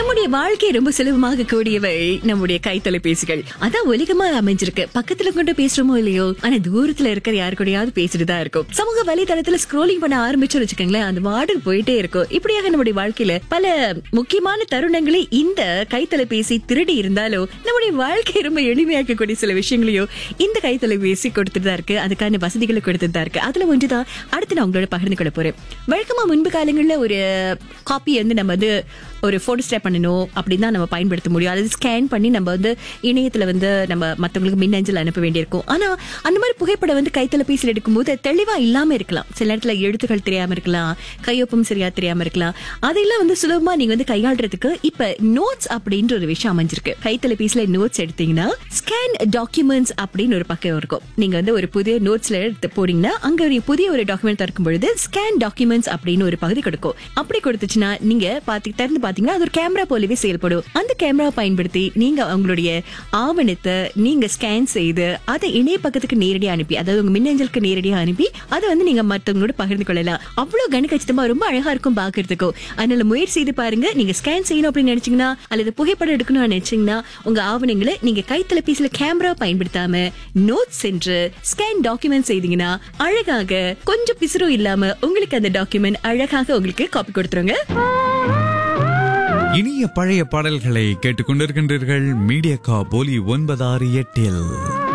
நம்முடைய வாழ்க்கை ரொம்ப சுலபமாக கூடியவை நம்முடைய கைத்தொலைபேசிகள் அதான் உலகமா அமைஞ்சிருக்கு பக்கத்துல கொண்டு பேசுறோமோ இல்லையோ ஆனா தூரத்துல இருக்கிற யாரு கூடயாவது பேசிட்டுதான் இருக்கும் சமூக வலைதளத்துல ஸ்க்ரோலிங் பண்ண ஆரம்பிச்சு வச்சுக்கோங்களேன் அந்த வார்டு போயிட்டே இருக்கும் இப்படியாக நம்முடைய வாழ்க்கையில பல முக்கியமான தருணங்களை இந்த கைத்தொலைபேசி திருடி இருந்தாலும் நம்முடைய வாழ்க்கை ரொம்ப எளிமையாக்கக்கூடிய சில விஷயங்களையும் இந்த கைத்தொலைபேசி கொடுத்துட்டு தான் இருக்கு அதுக்கான வசதிகளை கொடுத்துட்டு தான் இருக்கு அதுல ஒன்றுதான் அடுத்து நான் உங்களோட பகிர்ந்து கொள்ள போறேன் வழக்கமா முன்பு காலங்கள்ல ஒரு காப்பி வந்து நம்ம வந்து ஒரு போட்டோ ஸ்டாப் பண்ணணும் அப்படின்னு தான் நம்ம பயன்படுத்த முடியும் அதாவது ஸ்கேன் பண்ணி நம்ம வந்து இணையத்துல வந்து நம்ம மத்தவங்களுக்கு மின்னஞ்சல் அனுப்ப வேண்டியிருக்கும் ஆனா அந்த மாதிரி புகைப்படம் வந்து கைத்தொலைபேசியில் எடுக்கும்போது தெளிவா இல்லாம இருக்கலாம் சில நேரத்துல எழுத்துக்கள் தெரியாம இருக்கலாம் கையொப்பம் சரியா தெரியாம இருக்கலாம் அதெல்லாம் வந்து சுலபமா நீங்க வந்து கையாளுறதுக்கு இப்ப நோட்ஸ் அப்படின்ற ஒரு விஷயம் அமைஞ்சிருக்கு கைத்தொலைபேசியில நோட்ஸ் எடுத்தீங்கன்னா ஸ்கேன் டாக்குமெண்ட்ஸ் அப்படின்னு ஒரு பக்கம் இருக்கும் நீங்க வந்து ஒரு புதிய நோட்ஸ்ல எடுத்து போறீங்கன்னா அங்க ஒரு புதிய ஒரு டாக்குமெண்ட் திறக்கும் பொழுது ஸ்கேன் டாக்குமெண்ட்ஸ் அப்படின்னு ஒரு பகுதி கொடுக்கும் அப்படி கொடுத்துச்சுன்னா நீங்க பாத்தி திறந்து பாத்தீங்கன்னா அது ஒரு கேமரா போலவே செயல்படும் அந்த கேமரா பயன்படுத்தி நீங்க உங்களுடைய ஆவணத்தை நீங்க ஸ்கேன் செய்து அதை இணைய பக்கத்துக்கு நேரடியா அனுப்பி அதாவது உங்க மின்னஞ்சலுக்கு நேரடியா அனுப்பி அதை வந்து நீங்க மத்தவங்களோட பகிர்ந்து கொள்ளலாம் அவ்வளவு கணிக்கச்சிதமா ரொம்ப அழகா இருக்கும் பாக்குறதுக்கும் அதனால முயற்சி செய்து பாருங்க நீங்க ஸ்கேன் செய்யணும் அப்படின்னு நினைச்சீங்கன்னா அல்லது புகைப்படம் எடுக்கணும்னு நினைச்சீங்கன்னா உங்க ஆவணங்களை நீங்க கைத்தொலைபேசியில கேமரா பயன்படுத்தாம நோட்ஸ் சென்று ஸ்கேன் டாக்குமெண்ட் செய்தீங்கன்னா அழகாக கொஞ்சம் பிசுறும் இல்லாம உங்களுக்கு அந்த டாக்குமெண்ட் அழகாக உங்களுக்கு காப்பி கொடுத்துருங்க இனிய பழைய பாடல்களை கேட்டுக்கொண்டிருக்கின்றீர்கள் மீடியா கா போலி ஒன்பதாறு எட்டில்